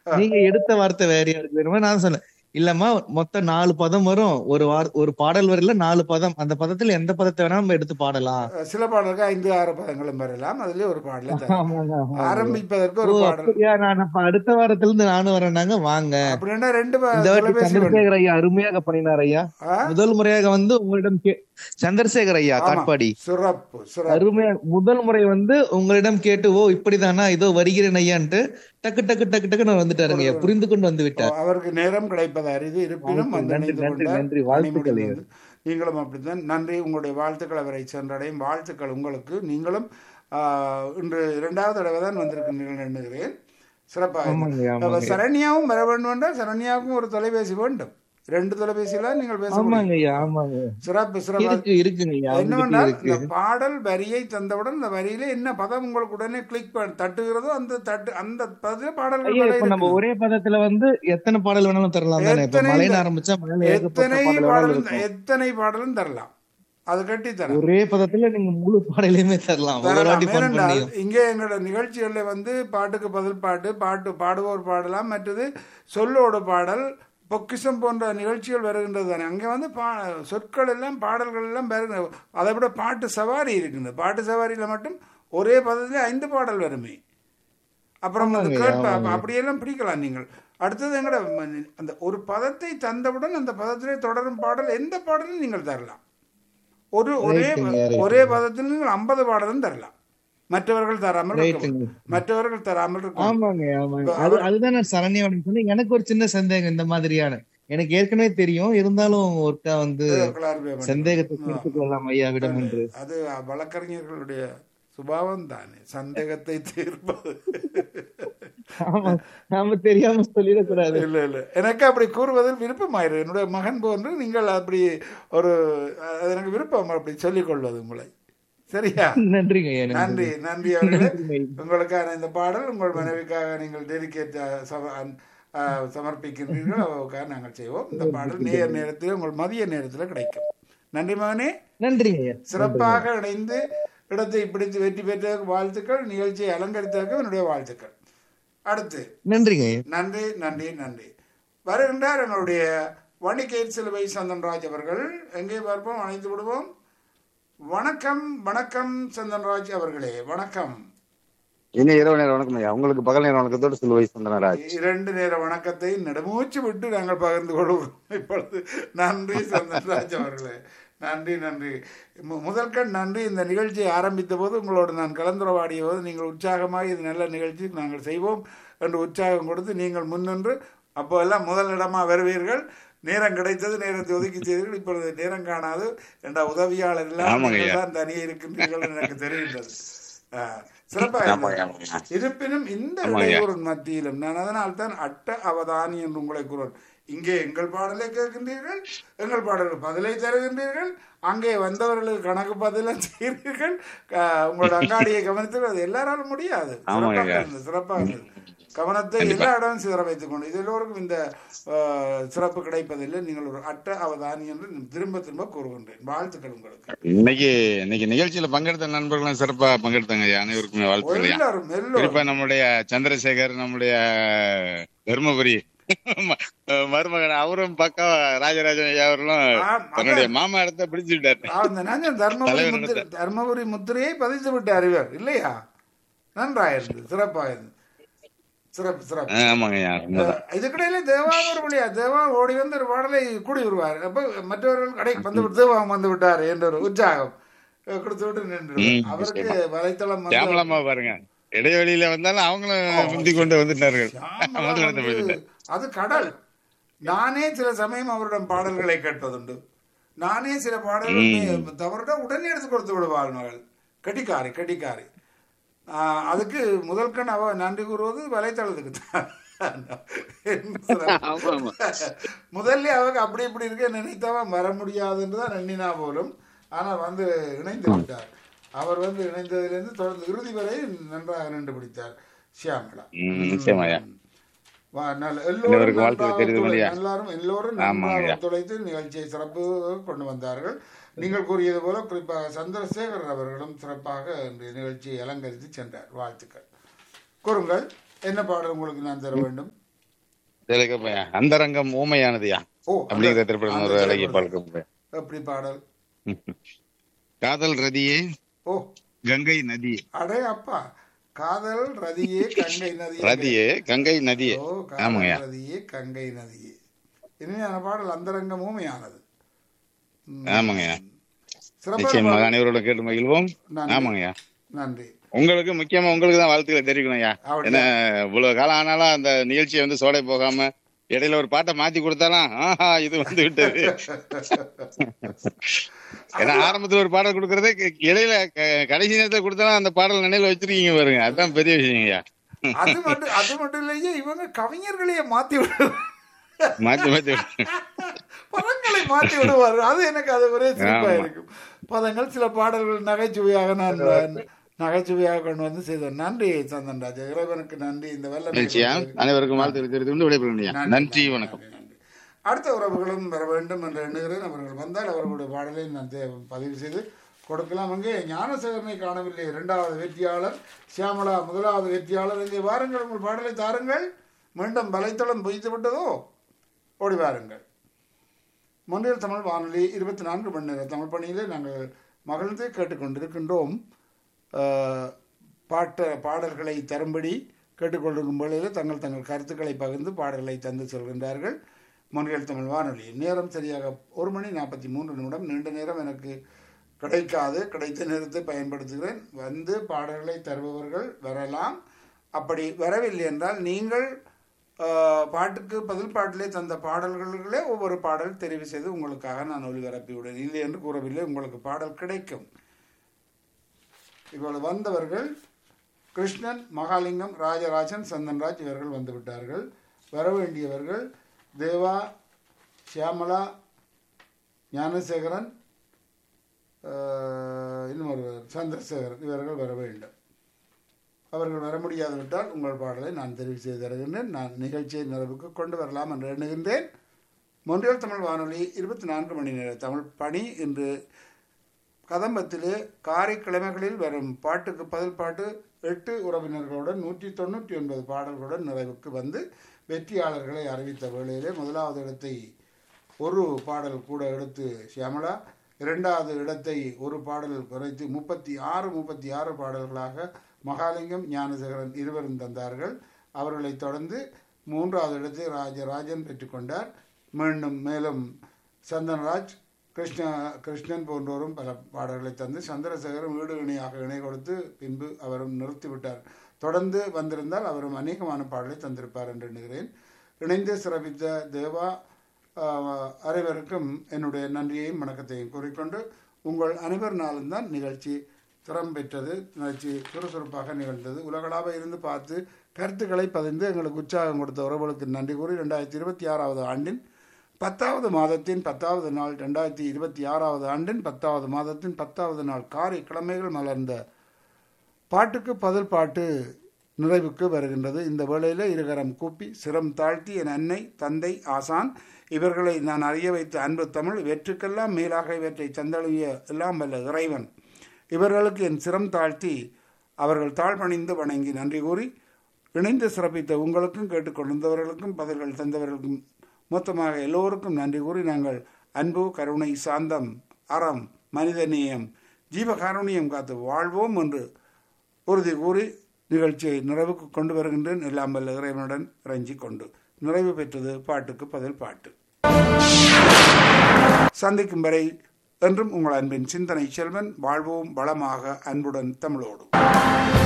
நீங்க எடுத்த வார்த்தை வேறையா இருக்கு வேணுமா நான் சொன்னேன் இல்லம்மா மொத்தம் நாலு பதம் வரும் ஒரு வார் ஒரு பாடல் வரையில நாலு பதம் அந்த பதத்துல எந்த பதத்தை வேணா நம்ம எடுத்து பாடலாம் சில பாடலுக்கு ஐந்து ஆறு பதங்களும் வரலாம் அதுலயே ஒரு பாடல தரலாம். ஆமாங்க, ஆமாங்க. ஆரம்பிப்பதற்கு ஓ, ஒரு பாடல் அப்படியா நான் அப்ப அடுத்த வாரத்துல இருந்து நானும் வரேன்னாங்க வாங்க அப்படின்னா ரெண்டு ப- இந்த வாட்டி தொலைபேசி வேண்டும். சந்திரசேகர் ஐயா அருமையாக பண்ணினார் ஐயா ஆ? முதல் முறையாக வந்து உங்களிடம் கே- சந்திரசேகர் ஐயா ஆமா. காட்பாடி சிறப்பு சிறப்பு அருமையா முதல் முறை வந்து உங்களிடம் கேட்டு ஓ இப்படிதானா இதோ வருகிறேன் ஐயான்ட்டு டக்கு டக்கு டக்கு டக்குன்னு வந்துட்டாருங்க ஐயா புரிந்து கொண்டு வந்து விட்டார் அவருக்கு நேரம் கிடைப்பது அரிது இருப்பினும் வந்து நன்றி, இணைந்து நன்றி, கொண்டார். நன்றி. வாழ்த்துக்கள் மணிமுடி ஐயா. வந்து நீங்களும் அப்படித்தான் நன்றி உங்களுடைய வாழ்த்துக்கள் அவரை சென்றடையும் வாழ்த்துக்கள் உங்களுக்கு நீங்களும் ஆஹ், இன்று இரண்டாவது தடவை தான் வந்திருக்கின்றீர்கள் எண்ணுகிறேன் சிறப்பாக ஆமாங்க ஐயா, அப்ப ஆமாங்க சரண்யாவும் வர வேண்டும் என்றால் சரண்யாவுக்கும் ஒரு தொலைபேசி வேண்டும் ரெண்டு தொலைபேசியில நீங்கள் பேச முடியும் ஆமாங்க ஐயா ஆமாங்க சிறப்பு சிறப்பு இருக்கு இருக்குங்க ஐயா அவங்ககிட்ட என்னவென்றால் இருக்கு இந்த பாடல் வரியை தந்தவுடன் இந்த வரியில என்ன பதம் உங்களுக்கு உடனே கிளிக் பண்ண தட்டுகிறதோ அந்த தட்டு அந்த பதத்துல பாடல்கள் ஐயா வர இப்ப நம்ம இருக்குது. ஒரே பதத்துல வந்து எத்தனை பாடல் வேணாலும் தரலாம் தானே இப்ப எத்தனை மலைன்னு ஆரம்பிச்சா மலையில ஏகப்பட்ட எத்தனை பாடல் வேணாலும் பாடலும் இருக்கும் எத்தனை பாடலும் தரலாம் அது கட்டி தரலாம் ஒரே பதத்துல நீங்க முழு பாடலையுமே தரலாம் ஒரு தரலாம் வாட்டி ஃபன் ஏனென்றால் பண்ணியும் இங்கே எங்களோட நிகழ்ச்சிகளில் வந்து பாட்டுக்கு பதில் பாட்டு பாட்டு பாடுவோர் பாடலாம் மற்றது சொல்லோடு பாடல் பொக்கிஷம் போன்ற நிகழ்ச்சிகள் வருகின்றது தானே அங்கே வந்து பா சொற்கள் எல்லாம் பாடல்கள் எல்லாம் வருகிற அதை விட பாட்டு சவாரி இருக்குது பாட்டு சவாரியில் மட்டும் ஒரே பதத்தில் ஐந்து பாடல் வருமே அப்புறம் அது ஆமாங்க, கேட்ப ஆமாங்க. அப்படியெல்லாம் பிடிக்கலாம் நீங்கள் அடுத்தது எங்கட ம- அந்த ஒரு பதத்தை தந்தவுடன் அந்த பதத்திலே தொடரும் பாடல் எந்த பாடலும் நீங்கள் தரலாம் ஒரு ஒரே ரைட்டுங்க, ரைட்டுங்க. ஒரே பதத்தில் நீங்கள் ஐம்பது பாடலும் தரலாம் மற்றவர்கள் தராமல் இருக்க ரைட்டுங்க. மற்றவர்கள் தராமல் இருக்கும் ஆமாங்க ஆமாங்க அது அதுதான் நான் சரண்யாவோட சொன்னேன் எனக்கு ஒரு சின்ன சந்தேகம் இந்த மாதிரியான எனக்கு ஏற்கனவே தெரியும் இருந்தாலும் ஒருக்கா வந்து சந்தேகத்தை தீர்த்துக் கொள்ளலாம் ஐயாவிடம் என்று அது வழக்கறிஞர்களுடைய சுபாவம் தானே சந்தேகத்தை தீர்ப்பது ஆமா நாம தெரியாம சொல்லிடக்கூடாது இல்ல இல்ல எனக்கு அப்படி கூறுவதில் விருப்பமாயிரு என்னுடைய மகன் போன்று நீங்கள் அப்படி ஒரு அது எனக்கு விருப்பம் அப்படி சொல்லிக் கொள்வது உங்களை சரியா நன்றிங்க ஐயா நன்றி நன்றி நன்றி அவர்களே நன்றிங்க ஐயா. உங்களுக்கான இந்த பாடல் உங்கள் மனைவிக்காக நீங்கள் டெடிகேட் சமர்ப்பிக்கின்றீர்கள் அவருக்காக நாங்கள் செய்வோம் இந்த பாடல் நேர் நேரத்தில் உங்கள் மதிய நேரத்தில் கிடைக்கும் நன்றி மகனே நன்றிங்க ஐயா சிறப்பாக இணைந்து இடத்தை பிடித்து வெற்றி பெற்றதற்கு வாழ்த்துக்கள் நிகழ்ச்சியை அலங்கரித்ததற்கு என்னுடைய வாழ்த்துக்கள் அடுத்து நன்றிங்க ஐயா நன்றி நன்றி நன்றி வருகின்றார் எங்களுடைய வணிகேட் சிலுவை சந்தன்ராஜ் அவர்கள் எங்கே பார்ப்போம் அழைத்து விடுவோம் வணக்கம் வணக்கம் சந்தன்ராஜ் அவர்களே வணக்கம் இனி இரவு நேரம் வணக்கம் ஐயா உங்களுக்கு பகல் நேரம் வணக்கத்தோடு சில வயசு வந்தனராஜ் இரண்டு நேர வணக்கத்தை நெடுமூச்சு விட்டு நாங்கள் பகிர்ந்து கொள்வோம் இப்பொழுது நன்றி சந்தன்ராஜ் அவர்களே நன்றி நன்றி மு- முதற்கண் நன்றி இந்த நிகழ்ச்சியை ஆரம்பித்த போது உங்களோடு நான் கலந்துரையாடிய போது நீங்கள் உற்சாகமாக இது நல்ல நிகழ்ச்சி நாங்கள் செய்வோம் என்று உற்சாகம் கொடுத்து நீங்கள் முன்னின்று அப்போ எல்லாம் முதல் இடமா வருவீர்கள் நேரம் கிடைத்தது நேரத்தை ஒதுக்கி செய்தீர்கள் இப்பொழுது நேரம் காணாது என்ற உதவியாளர் எல்லாம் ஆமாங்க நீங்கள் ஐயா. தான் தனியே இருக்கின்றீர்கள் என்று எனக்கு தெரிகின்றது ஆ, சிறப்பாக ஆமாங்க, இருந்தது. ஆமாங்க. இருப்பினும் இந்த ஆமாங்க. இடையூறின் மத்தியிலும் நான் அதனால் தான் அட்ட அவதானி என்று உங்களை கூறுவேன் இங்கே எங்கள் பாடலை கேட்கின்றீர்கள் எங்கள் பாடலுக்கு பதிலை தருகின்றீர்கள் அங்கே வந்தவர்களுக்கு கணக்கு பதிலாம் செய்கிறீர்கள் க- உங்களோட அங்காடியை கவனித்து அது எல்லாராலும் முடியாது ஆமாங்க. சிறப்பாக இருந்தது சிறப்பாக இருந்தது கவனத்தை எல்லா இடமும் சிதற வைத்துக் கொண்டு இது எல்லோருக்கும் இந்த ஆ, சிறப்பு கிடைப்பதில்லை நீங்கள் ஒரு அட்ட அவதானி என்று திரும்ப திரும்ப கூறுகின்றேன் வாழ்த்துக்கள் உங்களுக்கு இன்னைக்கு இன்னைக்கு நிகழ்ச்சியில பங்கெடுத்த நண்பர்களும் சிறப்பா பங்கெடுத்தாங்க ஐயா அனைவருக்குமே வாழ்த்துக்கள் ஐயா எல்லாரும் எல்லோரும் குறிப்பா நம்முடைய சந்திரசேகர் நம்முடைய தர்மபுரி ம- மருமகன் அவரும் பக்கம் ராஜராஜன் ஐயா அவர்களும் ஆ, தன்னுடைய மாமா இடத்த பிடிச்சு விட்டாரு அந்த நஞ்சன் தர்மபுரி தலைவர் முத்திரை தர்மபுரி முத்திரையை பதித்து விட்டார் இவர் இல்லையா நன்றாயிருந்தது சிறப்பாயிருந்தது சிறப்பு சிறப்பு ஆ, ஆமாங்க ஐயா உண்மைதான். இதுக்கிடையில தேவா ஒரு வழியா தேவா ஓடி வந்து ஒரு பாடலை கூடி வருவார் அப்ப மற்றவர்கள் கடை வந்து விட்டு தேவா வந்து விட்டார் என்ற ஒரு உற்சாகம் அஹ் கொடுத்து விட்டு நின்று ம், அவருக்கு நிச்சயமா. வலைத்தளம் வந்து கேமலாமா பாருங்க இடைவெளியில வந்தாலும் அவங்களும் முந்தி கொண்டு வந்துட்டார்கள் சாமலா முதல் இடத்தை வந்து பிடிச்சிட்டார். அது கடல் நானே சில சமயம் அவரிடம் பாடல்களை கேட்பதுண்டு நானே சில பாடல்கள் தவறுட உடனே எடுத்து கொடுத்து விடுவாள் மகள் கட்டிக்காரி கட்டிக்காரி ஆஹ் அதுக்கு முதல் கண் அவ நன்றி கூறுவது வலைத்தளத்துக்கு தான் ஆமா, ஆமா. முதல்ல அவங்க அப்படி இப்படி இருக்க நினைத்தவ வர முடியாதுன்னு தான் எண்ணினா போலும் ஆனால் வந்து இணைந்து விட்டார் அவர் வந்து இணைந்ததிலிருந்து தொடர்ந்து இறுதி வரை நன்றாக நின்று பிடித்தார் ஷியாமலா ம், நிச்சயமா ஐயா. வா, நல்ல- அனைவருக்கும் எல்லோரும் வாழ்த்துக்கள் நன்றாக தெரிவித்துக் ஒத்துழை- கொள்ளியா? எல்லாரும் எல்லோரும் ஆமாங்க நன்றாக ஐயா. ஒத்துழைத்து நிகழ்ச்சியை சிறப்பு கொண்டு வந்தார்கள் நீங்கள் கூறியது போல குறிப்பாக சந்திரசேகர் அவர்களும் சிறப்பாக இந்த நிகழ்ச்சியை அலங்கரித்து சென்றார் வாழ்த்துக்கள் கூறுங்கள் என்ன பாடல் உங்களுக்கு நான் தர வேண்டும் தெலுங்கு பையன் அந்தரங்கம் ஊமையானதுயா ஓ அப்படிங்கிற திரைப்படம் அந்த ஒரு அழகிய திரைப்படம். பாடல் எப்படி பாடல் காதல் ரதியே ஓ கங்கை நதி அடே அப்பா காதல் ரதியே கங்கை நதி ரதியே கங்கை நதியே ஓ ஆமாங்கய்யா. காதல் ரதியே கங்கை நதியே இனிமையான பாடல் அந்தரங்கம் ஊமையானது ம். ஆமாங்கய்யா சிறப்பான நிச்சயமாக பாடல். அனைவரோட கேட்டு மகிழ்வோம் நன்றி. ஆமாங்கய்யா நன்றி உங்களுக்கு முக்கியமா உங்களுக்கு தான் வாழ்த்துக்களை தெரிவிக்கணும்யா அப்படியா? ஏன்னா இவ்வளவு காலம் ஆனாலும் அந்த நிகழ்ச்சியை வந்து சோடை போகாம இடையில ஒரு பாட்டை மாத்தி கொடுத்தாலாம் ஆஹா இது வந்து விட்டது ஏன்னா ஆரம்பத்துல ஒரு பாடல் கொடுக்கறதே க- இடையில க- கடைசி நேரத்துல கொடுத்தாலும் அந்த பாடல் நினைவுல வச்சிருக்கீங்க பாருங்க அதுதான் பெரிய விஷயங்கய்யா அது மட்டும் அது மட்டும் இல்லையே இவங்க கவிஞர்களையே மாத்தி விடு மாத்தி மாத்தி விட்டு. பதங்களை மாத்தி விடுவார் அது எனக்கு அது ஒரே சிரிப்பா ஆமா. இருக்கும் பதங்கள் சில பாடல்கள் நகைச்சுவையாக நான் நகைச்சுவையாக கொண்டு வந்து செய்தேன் நன்றி சந்தன் ராஜா இறைவனுக்கு நன்றி இந்த வெள்ள நிகழ்ச்சியா அனைவருக்கும் வாழ்த்துக்களை தெரிவித்து கொண்டு விடைபெறும் நன்றி வணக்கம் நன்றி, நன்றி. அடுத்த உறவுகளும் வர வேண்டும் என்று எண்ணுகிறேன் அவர்கள் வந்தால் அவர்களுடைய பாடலை நான் தே- பதிவு செய்து கொடுக்கலாம் அங்கே ஞானசேகரனை காணவில்லை இரண்டாவது வெற்றியாளர் சியாமலா முதலாவது வெற்றியாளர் இங்கே வாருங்கள் உங்கள் பாடலை தாருங்கள் மீண்டும் வலைத்தளம் பொய்த்து விட்டதோ ஓடி வாருங்கள் மொன்றியல் தமிழ் வானொலி இருபத்தி நான்கு மணி நேர தமிழ் பணியிலே நாங்கள் மகிழ்ந்து கேட்டுக்கொண்டிருக்கின்றோம் அஹ், பாட்ட பாடல்களை தரும்படி கேட்டுக்கொண்டிருக்கும் வேளையில் தங்கள் தங்கள் கருத்துக்களை பகிர்ந்து பாடல்களை தந்து செல்கின்றார்கள் மொன்றியல் தமிழ் வானொலி நேரம் சரியாக ஒரு மணி நாற்பத்தி மூன்று நிமிடம் நீண்ட நேரம் எனக்கு கிடைக்காது கிடைத்த நேரத்தை பயன்படுத்துகிறேன் வந்து பாடல்களை தருபவர்கள் வரலாம் அப்படி வரவில்லை என்றால் நீங்கள் ஆஹ், பாட்டுக்கு பதில் பாட்டிலே தந்த பாடல்களிலே ஒவ்வொரு பாடல் தெரிவு செய்து உங்களுக்காக நான் ஒளிபரப்பி விடுவேன் இல்லை என்று கூறவில்லை உங்களுக்கு பாடல் கிடைக்கும் இப்பொழுது வந்தவர்கள் கிருஷ்ணன் மகாலிங்கம் ராஜராஜன் சந்தன்ராஜ் இவர்கள் வந்து விட்டார்கள் வர வேண்டியவர்கள் தேவா சியாமலா ஞானசேகரன் ஆஹ், இன்னும் ஒருவர் சந்திரசேகரன் இவர்கள் வர வேண்டும் அவர்கள் வர முடியாது விட்டால் உங்கள் பாடலை நான் தெரிவு செய்து தருகின்றேன் நான் நிகழ்ச்சியை நிறைவுக்கு கொண்டு வரலாம் என்று எண்ணுகின்றேன் மொன்றியல் தமிழ் வானொலி இருபத்தி நான்கு மணி நேர தமிழ் பணி இன்று கதம்பத்திலே காரைக்கிழமைகளில் வரும் பாட்டுக்கு பதில் பாட்டு எட்டு உறவினர்களுடன் நூற்றி தொண்ணூற்றி ஒன்பது பாடல்களுடன் நிறைவுக்கு வந்து வெற்றியாளர்களை அறிவித்த வேளையிலே முதலாவது இடத்தை ஒரு பாடல் கூட எடுத்து சியாமலா இரண்டாவது இடத்தை ஒரு பாடல் குறைத்து முப்பத்தி ஆறு முப்பத்தி ஆறு பாடல்களாக மகாலிங்கம் ஞானசேகரன் இருவரும் தந்தார்கள் அவர்களைத் தொடர்ந்து மூன்றாவது இடத்தை ராஜராஜன் பெற்றுக்கொண்டார் மீண்டும் மேலும் சந்தன்ராஜ் கிருஷ்ண கிருஷ்ணன் போன்றோரும் பல பாடல்களை தந்து சந்திரசேகரும் வீடு இணையாக இணை கொடுத்து பின்பு அவரும் நிறுத்திவிட்டார் தொடர்ந்து வந்திருந்தால் அவரும் அநேகமான பாடலை தந்திருப்பார் என்று எண்ணுகிறேன் இணைந்து சிறப்பித்த தேவா ஆஹ், அனைவருக்கும் என்னுடைய நன்றியையும் வணக்கத்தையும் கூறிக்கொண்டு உங்கள் அனைவரினாலும் தான் நிகழ்ச்சி திறம் பெற்றது நிகழ்ச்சி சுறுசுறுப்பாக நிகழ்ந்தது உலகளாவ இருந்து பார்த்து கருத்துக்களை பதிந்து எங்களுக்கு உற்சாகம் கொடுத்த உறவுகளுக்கு நன்றி கூறி ரெண்டாயிரத்தி இருபத்தி ஆறாவது ஆண்டின் பத்தாவது மாதத்தின் பத்தாவது நாள் ரெண்டாயிரத்தி இருபத்தி ஆறாவது ஆண்டின் பத்தாவது மாதத்தின் பத்தாவது நாள் காரை கிழமைகள் மலர்ந்த பாட்டுக்கு பதில் பாட்டு நிறைவுக்கு வருகின்றது இந்த வேளையில் இருகரம் கூப்பி சிரம் தாழ்த்தி என் அன்னை தந்தை ஆசான் இவர்களை நான் அறிய வைத்த அன்பு தமிழ் இவற்றுக்கெல்லாம் மேலாக இவற்றை சந்தழுவிய எல்லாம் வல்ல இறைவன் இவர்களுக்கு என் சிரம் தாழ்த்தி அவர்கள் தாழ்பணிந்து வணங்கி நன்றி கூறி இணைந்து சிறப்பித்த உங்களுக்கும் கேட்டுக்கொண்டிருந்தவர்களுக்கும் பதில்கள் தந்தவர்களுக்கும் மொத்தமாக எல்லோருக்கும் நன்றி கூறி நாங்கள் அன்பு கருணை சாந்தம் அறம் மனிதநேயம் ஜீவகாருண்யம் காத்து வாழ்வோம் என்று உறுதி கூறி நிகழ்ச்சியை நிறைவுக்கு கொண்டு வருகின்றேன் எல்லாம் வல்ல இறைவனுடன் இறைஞ்சி கொண்டு நிறைவு பெற்றது பாட்டுக்கு பதில் பாட்டு சந்திக்கும் வரை என்றும் உங்கள் அன்பின் சிந்தனை செல்வன் வாழ்வோம் வளமாக அன்புடன் தமிழோடு